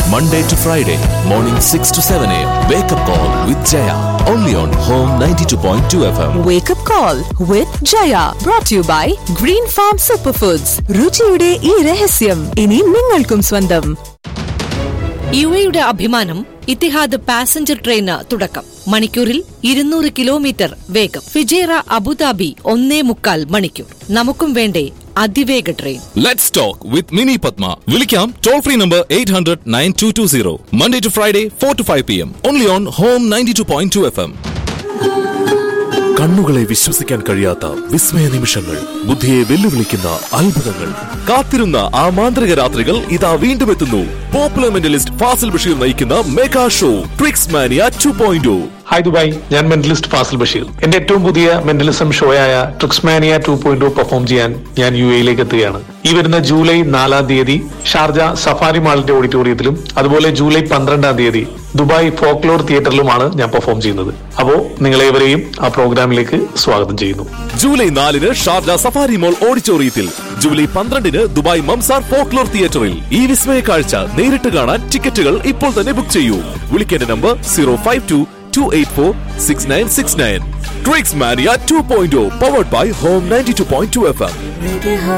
Monday to Friday, morning 6 to 7 a.m. Wake up call with Jaya. Only on Home 92.2 FM. Wake up call with Jaya brought to you by Green Farm Superfoods. രുചിയുടെ ഈ രഹസ്യം ഇനി നിങ്ങൾക്കും സ്വന്തം U എയുടെ അഭിമാനം Ittihad passenger train തുടക്കം മണിക്കൂറിൽ ഇരുന്നൂറ് കിലോമീറ്റർ വേഗം ഫിജേറ അബുദാബി ഒന്നേ മുക്കാൽ മണിക്കൂർ നമുക്കും വേണ്ടേ അതിവേഗ train Let's talk with Mini Padma. Vilikam toll free number 800 9220. Monday to Friday, 4 to 5 p.m. Only on Home 92.2 FM. കണ്ണുകളെ വിശ്വസിക്കാൻ കഴിയാത്ത വിസ്മയ നിമിഷങ്ങൾ ബുദ്ധിയെ വെല്ലുവിളിക്കുന്ന അത്ഭുതങ്ങൾ കാത്തിരുന്ന ആ മാന്ത്രിക രാത്രികൾ ഇതാ വീണ്ടും എത്തുന്നു പോപ്പുലർ മെന്റലിസ്റ്റ് ഫാസിൽ ബഷീർ നയിക്കുന്ന mega show tricks mania two point hi Dubai ഞാൻ മെന്റലിസ്റ്റ് ഫാസിൽ ബഷീർ എന്റെ ഏറ്റവും പുതിയ മെന്റലിസം ഷോയായ ട്രിക്സ്മാനിയ ടു പോയിന്റ് പെർഫോം ചെയ്യാൻ ഞാൻ യു എയിലേക്ക് എത്തുകയാണ് ഈ വരുന്ന ജൂലൈ നാലാം തീയതി ഷാർജ സഫാരി മാളിന്റെ ഓഡിറ്റോറിയത്തിലും അതുപോലെ ജൂലൈ പന്ത്രണ്ടാം തീയതി ദുബായ് ഫോക്ലോർ തിയേറ്ററിലുമാണ് ഞാൻ പെർഫോം ചെയ്യുന്നത് അപ്പോ നിങ്ങളേവരെയും ആ പ്രോഗ്രാമിലേക്ക് സ്വാഗതം ചെയ്യുന്നു ജൂലൈ നാലിന് ഷാർജ സഫാരി മോൾ ഓഡിറ്റോറിയത്തിൽ ജൂലൈ പന്ത്രണ്ടിന് ദുബായ് മംസാർ ഫോക്ലോർ തിയേറ്ററിൽ ഈ വിസ്മയ കാഴ്ച നേരിട്ട് കാണാൻ ടിക്കറ്റുകൾ ഇപ്പോൾ തന്നെ ബുക്ക് ചെയ്യൂ വിളിക്കേണ്ട number zero five two two eight four six nine six nine tricks mania two point powered by Home ninety two point two F M